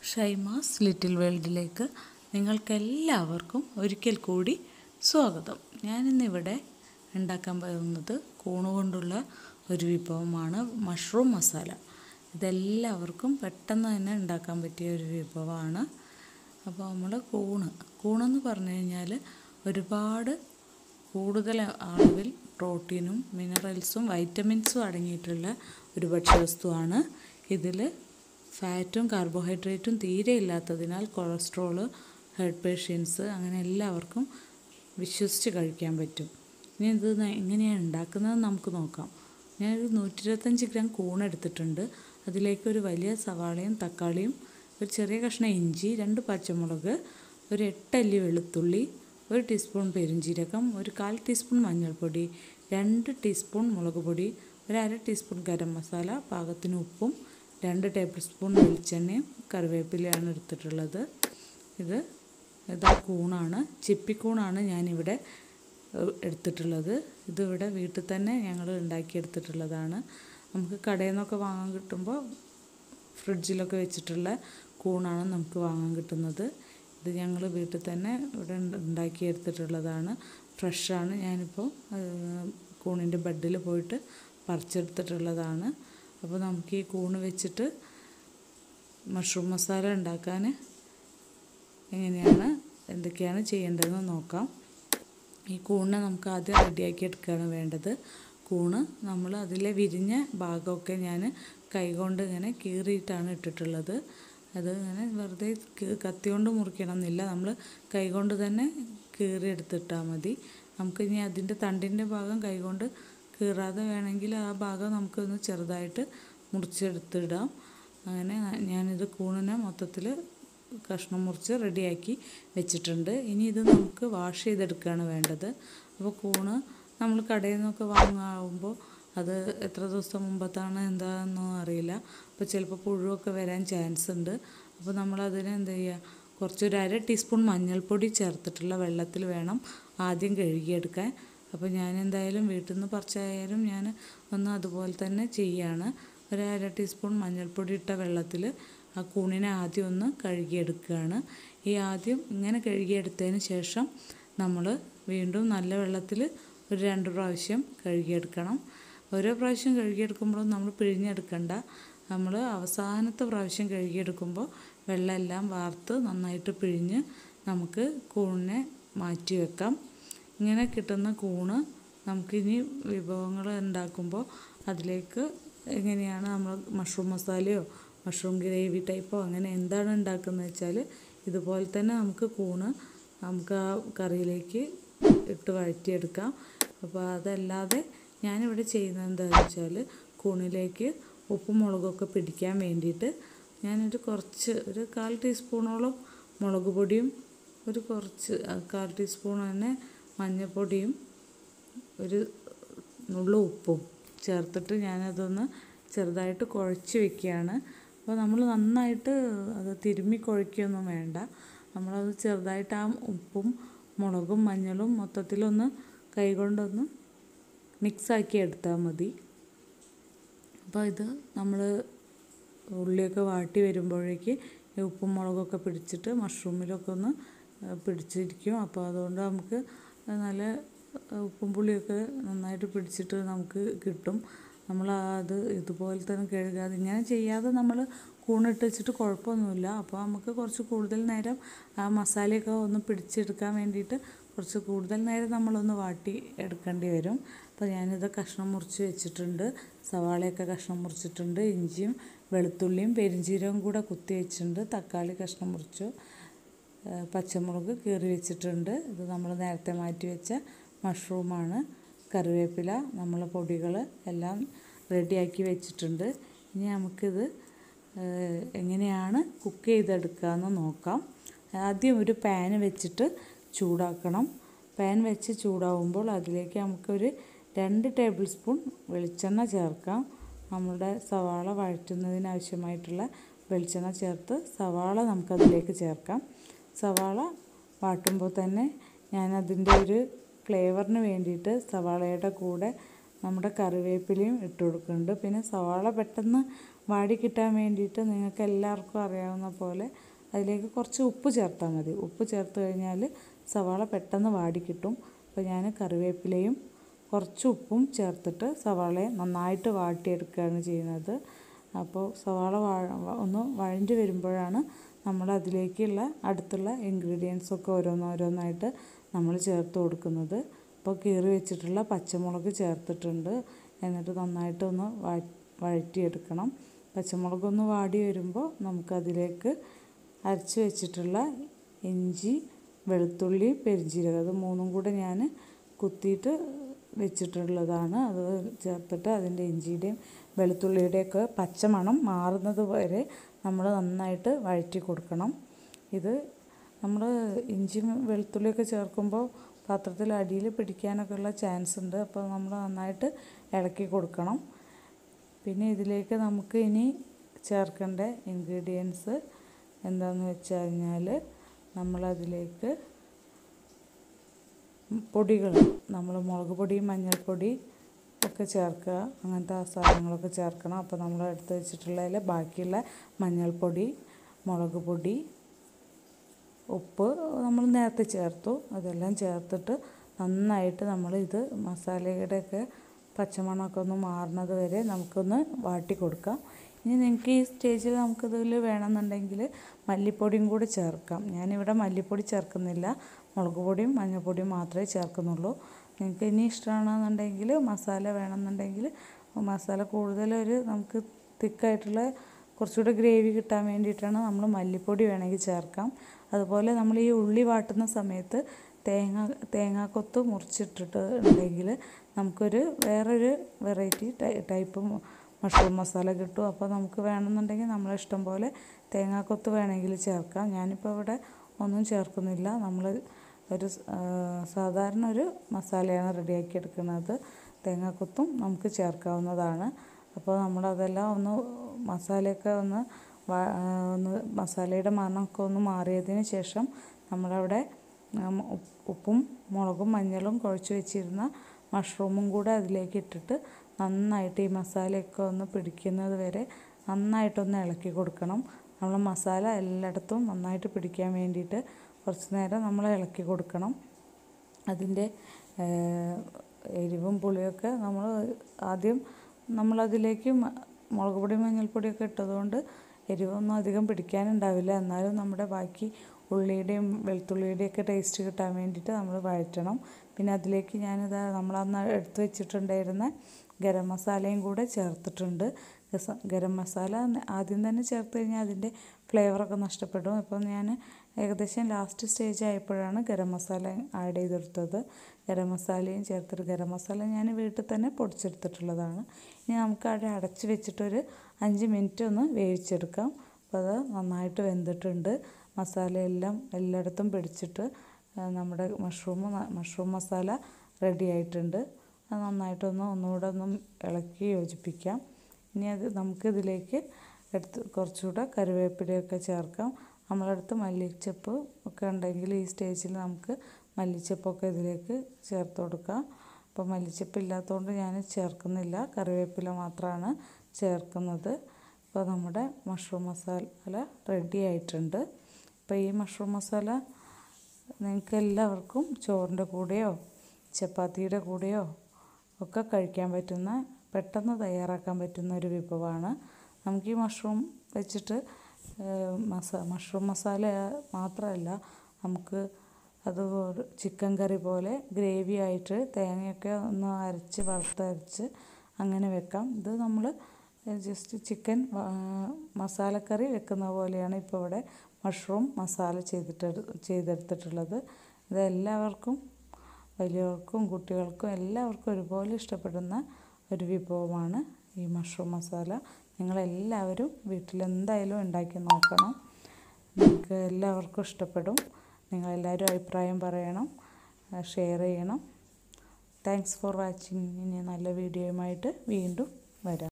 ഷൈമാസ് little വേൾഡിലേക്ക് നിങ്ങൾക്കെല്ലാവർക്കും ഒരിക്കൽ കൂടി സ്വാഗതം ഞാനിന്നിവിടെ ഉണ്ടാക്കാൻ പോകുന്നത് കൂണ് കൊണ്ടുള്ള ഒരു വിഭവമാണ് മഷ്റൂം മസാല ഇതെല്ലാവർക്കും പെട്ടെന്ന് തന്നെ ഉണ്ടാക്കാൻ പറ്റിയ ഒരു വിഭവമാണ് അപ്പോൾ നമ്മൾ കൂണ് കൂണെന്ന് പറഞ്ഞു കഴിഞ്ഞാൽ ഒരുപാട് കൂടുതൽ അളവിൽ പ്രോട്ടീനും മിനറൽസും വൈറ്റമിൻസും അടങ്ങിയിട്ടുള്ള ഒരു ഭക്ഷ്യവസ്തുവാണ് ഇതിൽ ഫാറ്റും കാർബോഹൈഡ്രേറ്റും തീരെ ഇല്ലാത്തതിനാൽ കൊളസ്ട്രോള് ഹെർട്ട് പേഷ്യൻസ് അങ്ങനെ എല്ലാവർക്കും വിശ്വസിച്ച് കഴിക്കാൻ പറ്റും ഇനി ഇത് എങ്ങനെയാണ് ഉണ്ടാക്കുന്നത് നമുക്ക് നോക്കാം ഞാനൊരു നൂറ്റി ഇരുപത്തഞ്ച് ഗ്രാം കൂണെടുത്തിട്ടുണ്ട് അതിലേക്ക് ഒരു വലിയ സവാളയും തക്കാളിയും ഒരു ചെറിയ കഷ്ണം ഇഞ്ചി രണ്ട് പച്ചമുളക് ഒരു എട്ടല്ലി വെളുത്തുള്ളി ഒരു ടീസ്പൂൺ പെരുംജീരകം ഒരു കാൽ ടീസ്പൂൺ മഞ്ഞൾപ്പൊടി രണ്ട് ടീസ്പൂൺ മുളക് പൊടി ഒരു അര ടീസ്പൂൺ ഗരം മസാല പാകത്തിന് ഉപ്പും രണ്ട് ടേബിൾ സ്പൂൺ വെളിച്ചെണ്ണയും കറിവേപ്പിലയാണ് എടുത്തിട്ടുള്ളത് ഇത് ഇതാ കൂണാണ് ചിപ്പിക്കൂണാണ് ഞാനിവിടെ എടുത്തിട്ടുള്ളത് ഇതിവിടെ വീട്ടിൽ തന്നെ ഞങ്ങൾ ഉണ്ടാക്കിയെടുത്തിട്ടുള്ളതാണ് നമുക്ക് കടയിൽ നിന്നൊക്കെ വാങ്ങാൻ കിട്ടുമ്പോൾ ഫ്രിഡ്ജിലൊക്കെ വെച്ചിട്ടുള്ള കൂണാണ് നമുക്ക് വാങ്ങാൻ കിട്ടുന്നത് ഇത് ഞങ്ങൾ വീട്ടിൽ തന്നെ ഇവിടെ ഉണ്ടാക്കിയെടുത്തിട്ടുള്ളതാണ് ഫ്രഷാണ് ഞാനിപ്പോൾ കൂണിൻ്റെ ബെഡിൽ പോയിട്ട് പറിച്ചെടുത്തിട്ടുള്ളതാണ് അപ്പോൾ നമുക്ക് ഈ കൂണ് വെച്ചിട്ട് മഷ്റൂം മസാല ഉണ്ടാക്കാൻ എങ്ങനെയാണ് എന്തൊക്കെയാണ് ചെയ്യേണ്ടതെന്ന് നോക്കാം ഈ കൂണിനെ നമുക്ക് ആദ്യം റെഡിയാക്കി എടുക്കുകയാണ് വേണ്ടത് കൂണ് നമ്മൾ അതിലെ വിരിഞ്ഞ ഭാഗമൊക്കെ ഞാൻ കൈകൊണ്ട് ഇങ്ങനെ കീറിയിട്ടാണ് ഇട്ടിട്ടുള്ളത് അത് ഇങ്ങനെ വെറുതെ കത്തി കൊണ്ട് മുറിക്കണം എന്നില്ല നമ്മൾ കൈകൊണ്ട് തന്നെ കീറി എടുത്തിട്ടാൽ മതി നമുക്ക് ഇനി അതിൻ്റെ തണ്ടിൻ്റെ ഭാഗം കൈകൊണ്ട് കീറാതെ വേണമെങ്കിൽ ആ ഭാഗം നമുക്കൊന്ന് ചെറുതായിട്ട് മുറിച്ചെടുത്തിടാം അങ്ങനെ ഞാനിത് കൂണിനെ മൊത്തത്തിൽ കഷ്ണം മുറിച്ച് റെഡിയാക്കി വെച്ചിട്ടുണ്ട് ഇനി ഇത് നമുക്ക് വാഷ് ചെയ്തെടുക്കുകയാണ് വേണ്ടത് അപ്പോൾ കൂണ് നമ്മൾ കടയിൽ നിന്നൊക്കെ വാങ്ങാവുമ്പോൾ അത് എത്ര ദിവസം മുമ്പത്താണ് എന്താണെന്നോ അറിയില്ല അപ്പോൾ ചിലപ്പോൾ പുഴുവൊക്കെ വരാൻ ചാൻസ് ഉണ്ട് അപ്പോൾ നമ്മളതിന് എന്ത് ചെയ്യുക കുറച്ചൊരു അര ടീസ്പൂൺ മഞ്ഞൾപ്പൊടി ചേർത്തിട്ടുള്ള വെള്ളത്തിൽ വേണം ആദ്യം കഴുകിയെടുക്കാൻ അപ്പോൾ ഞാൻ എന്തായാലും വീട്ടിൽ നിന്ന് പറിച്ചായാലും ഞാൻ ഒന്ന് അതുപോലെ തന്നെ ചെയ്യാണ് ഒരു അര ടീസ്പൂൺ മഞ്ഞൾപ്പൊടി ഇട്ട വെള്ളത്തിൽ ആ കൂണിനെ ആദ്യം ഒന്ന് കഴുകിയെടുക്കുകയാണ് ഈ ആദ്യം ഇങ്ങനെ കഴുകിയെടുത്തതിന് ശേഷം നമ്മൾ വീണ്ടും നല്ല വെള്ളത്തിൽ ഒരു രണ്ട് പ്രാവശ്യം കഴുകിയെടുക്കണം ഓരോ പ്രാവശ്യം കഴുകിയെടുക്കുമ്പോഴും നമ്മൾ പിഴിഞ്ഞെടുക്കണ്ട നമ്മൾ അവസാനത്തെ പ്രാവശ്യം കഴുകിയെടുക്കുമ്പോൾ വെള്ളമെല്ലാം വാർത്ത് നന്നായിട്ട് പിഴിഞ്ഞ് നമുക്ക് കൂണിനെ മാറ്റി വെക്കാം ഇങ്ങനെ കിട്ടുന്ന കൂണ് നമുക്കിനി വിഭവങ്ങൾ ഉണ്ടാക്കുമ്പോൾ അതിലേക്ക് എങ്ങനെയാണ് നമ്മൾ മഷ്റൂം മസാലയോ മഷ്റൂം ഗ്രേവി ടൈപ്പോ അങ്ങനെ എന്താണ് ഉണ്ടാക്കുന്നത് വെച്ചാൽ ഇതുപോലെ തന്നെ നമുക്ക് കൂണ് നമുക്ക് ആ കറിയിലേക്ക് ഇട്ട് വഴറ്റിയെടുക്കാം അപ്പോൾ അതല്ലാതെ ഞാനിവിടെ ചെയ്യുന്നത് എന്താണെന്ന് വെച്ചാൽ കൂണിലേക്ക് ഉപ്പും മുളകൊക്കെ പിടിക്കാൻ വേണ്ടിയിട്ട് ഞാനൊരു കുറച്ച് ഒരു കാൽ ടീസ്പൂണോളം മുളക് പൊടിയും ഒരു കുറച്ച് കാൽ ടീസ്പൂൺ തന്നെ മഞ്ഞൾപ്പൊടിയും ഒരു നുള്ളു ഉപ്പും ചേർത്തിട്ട് ഞാനതൊന്ന് ചെറുതായിട്ട് കുഴച്ച് വെക്കുകയാണ് അപ്പോൾ നമ്മൾ നന്നായിട്ട് അത് തിരുമ്മി കുഴയ്ക്കുകയൊന്നും വേണ്ട നമ്മളത് ചെറുതായിട്ട് ആ ഉപ്പും മുളകും മഞ്ഞളും മൊത്തത്തിലൊന്ന് കൈകൊണ്ടൊന്ന് മിക്സാക്കി എടുത്താൽ മതി അപ്പോൾ ഇത് നമ്മൾ ഉള്ളിയൊക്കെ വാട്ടി വരുമ്പോഴേക്ക് ഈ ഉപ്പും മുളകൊക്കെ പിടിച്ചിട്ട് മഷ്റൂമിലൊക്കെ ഒന്ന് പിടിച്ചിരിക്കും അപ്പോൾ അതുകൊണ്ട് നമുക്ക് നല്ല ഉപ്പും പുളിയൊക്കെ നന്നായിട്ട് പിടിച്ചിട്ട് നമുക്ക് കിട്ടും നമ്മൾ അത് ഇതുപോലെ തന്നെ കഴുകാതെ ഇങ്ങനെ ചെയ്യാതെ നമ്മൾ കൂണിട്ട് വെച്ചിട്ട് കുഴപ്പമൊന്നുമില്ല അപ്പോൾ നമുക്ക് കുറച്ച് കൂടുതൽ നേരം ആ മസാലയൊക്കെ ഒന്ന് പിടിച്ചെടുക്കാൻ വേണ്ടിയിട്ട് കുറച്ച് കൂടുതൽ നേരം നമ്മളൊന്ന് വാട്ടി എടുക്കേണ്ടി വരും അപ്പോൾ ഞാനിത് കഷ്ണം മുറിച്ച് വെച്ചിട്ടുണ്ട് സവാളയൊക്കെ കഷ്ണം മുറിച്ചിട്ടുണ്ട് ഇഞ്ചിയും വെളുത്തുള്ളിയും പെരിഞ്ചീരകം കൂടെ കുത്തി വെച്ചിട്ടുണ്ട് തക്കാളി കഷ്ണം മുറിച്ചു പച്ചമുളക് കീറി വെച്ചിട്ടുണ്ട് ഇത് നമ്മൾ നേരത്തെ മാറ്റി വെച്ച മഷ്റൂമാണ് കറിവേപ്പില നമ്മൾ പൊടികൾ എല്ലാം റെഡിയാക്കി വെച്ചിട്ടുണ്ട് ഇനി നമുക്കിത് എങ്ങനെയാണ് കുക്ക് ചെയ്തെടുക്കുകയെന്ന് നോക്കാം ആദ്യം ഒരു പാൻ വെച്ചിട്ട് ചൂടാക്കണം പാൻ വെച്ച് ചൂടാവുമ്പോൾ അതിലേക്ക് നമുക്കൊരു രണ്ട് ടേബിൾ സ്പൂൺ വെളിച്ചെണ്ണ ചേർക്കാം നമ്മുടെ സവാള വഴറ്റുന്നതിന് ആവശ്യമായിട്ടുള്ള വെളിച്ചെണ്ണ ചേർത്ത് സവാള നമുക്കതിലേക്ക് ചേർക്കാം സവാള വാട്ടുമ്പോൾ തന്നെ ഞാൻ അതിൻ്റെ ഒരു ഫ്ലേവറിന് വേണ്ടിയിട്ട് സവാളയുടെ കൂടെ നമ്മുടെ കറിവേപ്പിലയും ഇട്ട് കൊടുക്കുന്നുണ്ട് പിന്നെ സവാള പെട്ടെന്ന് വാടി കിട്ടാൻ വേണ്ടിയിട്ട് നിങ്ങൾക്ക് എല്ലാവർക്കും അറിയാവുന്ന പോലെ അതിലേക്ക് കുറച്ച് ഉപ്പ് ചേർത്താൽ മതി ഉപ്പ് ചേർത്ത് കഴിഞ്ഞാൽ സവാള പെട്ടെന്ന് വാടി കിട്ടും അപ്പോൾ ഞാൻ കറിവേപ്പിലയും കുറച്ച് ഉപ്പും ചേർത്തിട്ട് സവാളയെ നന്നായിട്ട് വാട്ടിയെടുക്കുകയാണ് ചെയ്യുന്നത് അപ്പോൾ സവാള ഒന്ന് വഴഞ്ഞ് വരുമ്പോഴാണ് നമ്മൾ അതിലേക്കുള്ള അടുത്തുള്ള ഇൻഗ്രീഡിയൻസ് ഒക്കെ ഓരോന്നോരോന്നായിട്ട് നമ്മൾ ചേർത്ത് കൊടുക്കുന്നത് അപ്പോൾ കീറി വെച്ചിട്ടുള്ള പച്ചമുളക് ചേർത്തിട്ടുണ്ട് എന്നിട്ട് നന്നായിട്ട് ഒന്ന് വഴറ്റിയെടുക്കണം പച്ചമുളക് ഒന്ന് വാടി വരുമ്പോൾ നമുക്കതിലേക്ക് അരച്ച് വെച്ചിട്ടുള്ള ഇഞ്ചി വെളുത്തുള്ളി പെരിഞ്ജീരകം അത് മൂന്നും കൂടെ ഞാൻ കുത്തിയിട്ട് വെച്ചിട്ടുള്ളതാണ് അത് ചേർത്തിട്ട് അതിൻ്റെ ഇഞ്ചിയുടെയും വെളുത്തുള്ളിയുടെയൊക്കെ പച്ചമണം മാറുന്നത് വരെ നമ്മൾ നന്നായിട്ട് വഴറ്റി കൊടുക്കണം ഇത് നമ്മൾ ഇഞ്ചിയും വെളുത്തുള്ളിയൊക്കെ ചേർക്കുമ്പോൾ പാത്രത്തിൽ അടിയിൽ പിടിക്കാനൊക്കെ ഉള്ള ചാൻസ് ഉണ്ട് അപ്പോൾ നമ്മൾ നന്നായിട്ട് ഇളക്കി കൊടുക്കണം പിന്നെ ഇതിലേക്ക് നമുക്ക് ഇനി ചേർക്കേണ്ട ഇൻഗ്രീഡിയൻസ് എന്താണെന്ന് വെച്ച് കഴിഞ്ഞാൽ നമ്മളതിലേക്ക് പൊടികൾ നമ്മൾ മുളക് പൊടി മഞ്ഞൾപ്പൊടി ഒക്കെ ചേർക്കുക അങ്ങനത്തെ സാധനങ്ങളൊക്കെ ചേർക്കണം അപ്പോൾ നമ്മൾ എടുത്ത് വെച്ചിട്ടുള്ളതിൽ ബാക്കിയുള്ള മഞ്ഞൾപ്പൊടി മുളക് പൊടി ഉപ്പ് നമ്മൾ നേരത്തെ ചേർത്തു അതെല്ലാം ചേർത്തിട്ട് നന്നായിട്ട് നമ്മൾ ഇത് മസാലയുടെയൊക്കെ പച്ചമണമൊക്കെ ഒന്ന് മാറുന്നത് വരെ നമുക്കൊന്ന് വാട്ടി കൊടുക്കാം ഇനി നിങ്ങൾക്ക് ഈ സ്റ്റേജിൽ നമുക്കിതിൽ വേണമെന്നുണ്ടെങ്കിൽ മല്ലിപ്പൊടിയും കൂടി ചേർക്കാം ഞാനിവിടെ മല്ലിപ്പൊടി ചേർക്കുന്നില്ല മുളക് പൊടിയും മഞ്ഞൾപ്പൊടിയും മാത്രമേ ചേർക്കുന്നുള്ളൂ നിങ്ങൾക്ക് ഇനി ഇഷ്ടമാണെന്നുണ്ടെങ്കിൽ മസാല വേണമെന്നുണ്ടെങ്കിൽ മസാല കൂടുതലൊരു നമുക്ക് തിക്കായിട്ടുള്ള കുറച്ചുകൂടെ ഗ്രേവി കിട്ടാൻ വേണ്ടിയിട്ടാണ് നമ്മൾ മല്ലിപ്പൊടി വേണമെങ്കിൽ ചേർക്കാം അതുപോലെ നമ്മൾ ഈ ഉള്ളി വാട്ടുന്ന സമയത്ത് തേങ്ങ തേങ്ങാക്കൊത്ത് മുറിച്ചിട്ടിട്ട് ഉണ്ടെങ്കിൽ നമുക്കൊരു വേറൊരു വെറൈറ്റി ടൈപ്പ് മഷ്റൂം മസാല കിട്ടും അപ്പോൾ നമുക്ക് വേണമെന്നുണ്ടെങ്കിൽ നമ്മളെ ഇഷ്ടം പോലെ തേങ്ങാക്കൊത്ത് വേണമെങ്കിൽ ചേർക്കാം ഞാനിപ്പോൾ ഇവിടെ ഒന്നും ചേർക്കുന്നില്ല നമ്മൾ ഒരു സാധാരണ ഒരു മസാലയാണ് റെഡിയാക്കി എടുക്കുന്നത് തേങ്ങാക്കൊത്തും നമുക്ക് ചേർക്കാവുന്നതാണ് അപ്പോൾ നമ്മളതെല്ലാം ഒന്ന് മസാലയൊക്കെ ഒന്ന് ഒന്ന് മസാലയുടെ മണമൊക്കെ ഒന്ന് മാറിയതിന് ശേഷം നമ്മളവിടെ ഉപ്പും മുളകും മഞ്ഞളും കുഴച്ച് വെച്ചിരുന്ന മഷ്റൂമും കൂടെ അതിലേക്ക് ഇട്ടിട്ട് നന്നായിട്ട് ഈ മസാലയൊക്കെ ഒന്ന് പിടിക്കുന്നത് വരെ നന്നായിട്ടൊന്ന് ഇളക്കി കൊടുക്കണം നമ്മൾ മസാല എല്ലായിടത്തും നന്നായിട്ട് പിടിക്കാൻ വേണ്ടിയിട്ട് കുറച്ച് നേരം നമ്മൾ ഇളക്കി കൊടുക്കണം അതിൻ്റെ എരിവും പുളിയൊക്കെ നമ്മൾ ആദ്യം നമ്മളതിലേക്ക് മുളക് പൊടി മഞ്ഞൾപ്പൊടിയൊക്കെ ഇട്ടതുകൊണ്ട് എരിവൊന്നും അധികം പിടിക്കാനുണ്ടാവില്ല എന്നാലും നമ്മുടെ ബാക്കി ഉള്ളിയുടെയും വെളുത്തുള്ളിയുടെയൊക്കെ ടേസ്റ്റ് കിട്ടാൻ വേണ്ടിയിട്ട് നമ്മൾ വഴറ്റണം പിന്നെ അതിലേക്ക് ഞാനിത് നമ്മളന്ന് എടുത്ത് വെച്ചിട്ടുണ്ടായിരുന്ന ഗരം മസാലയും കൂടെ ചേർത്തിട്ടുണ്ട് ഗരം മസാല ആദ്യം തന്നെ ചേർത്ത് കഴിഞ്ഞാൽ അതിൻ്റെ ഫ്ലേവറൊക്കെ നഷ്ടപ്പെടും അപ്പോൾ ഞാൻ ഏകദേശം ലാസ്റ്റ് സ്റ്റേജ് ആയപ്പോഴാണ് ഗരം മസാല ആഡ് ചെയ്തെടുത്തത് ഗരം മസാലയും ചേർത്തിട്ട് ഗരം മസാല ഞാൻ വീട്ടിൽ തന്നെ പൊടിച്ചെടുത്തിട്ടുള്ളതാണ് ഇനി നമുക്ക് അവിടെ അടച്ച് വെച്ചിട്ടൊരു അഞ്ച് മിനിറ്റ് ഒന്ന് വേവിച്ചെടുക്കാം അപ്പോൾ അത് നന്നായിട്ട് വെന്തിട്ടുണ്ട് മസാലയെല്ലാം എല്ലായിടത്തും പിടിച്ചിട്ട് നമ്മുടെ മഷ്റൂം മഷ്റൂം മസാല റെഡി ആയിട്ടുണ്ട് അത് നന്നായിട്ടൊന്ന് ഒന്നുകൂടെ ഒന്ന് ഇളക്കി യോജിപ്പിക്കാം ഇനി അത് നമുക്കിതിലേക്ക് എടുത്ത് കുറച്ചുകൂടെ കറിവേപ്പിലയൊക്കെ ചേർക്കാം നമ്മളടുത്ത് മല്ലിച്ചപ്പ് ഒക്കെ ഉണ്ടെങ്കിൽ ഈ സ്റ്റേജിൽ നമുക്ക് മല്ലിച്ചപ്പൊക്കെ ഇതിലേക്ക് ചേർത്ത് കൊടുക്കാം അപ്പോൾ മല്ലിച്ചപ്പ് ഇല്ലാത്തതുകൊണ്ട് ഞാൻ ചേർക്കുന്നില്ല കറിവേപ്പില മാത്രമാണ് ചേർക്കുന്നത് അപ്പോൾ നമ്മുടെ മഷ്റൂം മസാല റെഡി ആയിട്ടുണ്ട് അപ്പോൾ ഈ മഷ്റൂം മസാല നിങ്ങൾക്ക് എല്ലാവർക്കും ചോറിൻ്റെ കൂടെയോ ചപ്പാത്തിയുടെ കൂടെയോ ഒക്കെ കഴിക്കാൻ പറ്റുന്ന പെട്ടെന്ന് തയ്യാറാക്കാൻ പറ്റുന്ന ഒരു വിഭവമാണ് നമുക്ക് ഈ മഷ്റൂം വെച്ചിട്ട് മസാ മഷ്റൂം മസാല മാത്രമല്ല നമുക്ക് അത് ചിക്കൻ കറി പോലെ ഗ്രേവി ആയിട്ട് തേങ്ങയൊക്കെ ഒന്ന് അരച്ച് വറുത്തരച്ച് അങ്ങനെ വെക്കാം ഇത് നമ്മൾ ജസ്റ്റ് ചിക്കൻ മസാലക്കറി വെക്കുന്ന പോലെയാണ് ഇപ്പോൾ ഇവിടെ മഷ്റൂം മസാല ചെയ്തിട്ട് ചെയ്തെടുത്തിട്ടുള്ളത് ഇത് എല്ലാവർക്കും വലിയവർക്കും കുട്ടികൾക്കും എല്ലാവർക്കും ഒരുപോലെ ഇഷ്ടപ്പെടുന്ന ഒരു വിഭവമാണ് ഈ മഷ്റൂം മസാല നിങ്ങളെല്ലാവരും വീട്ടിൽ എന്തായാലും ഉണ്ടാക്കി നോക്കണം നിങ്ങൾക്ക് എല്ലാവർക്കും ഇഷ്ടപ്പെടും നിങ്ങളെല്ലാവരും അഭിപ്രായം പറയണം ഷെയർ ചെയ്യണം താങ്ക്സ് ഫോർ വാച്ചിങ് ഇനി നല്ല വീഡിയോയുമായിട്ട് വീണ്ടും വരാം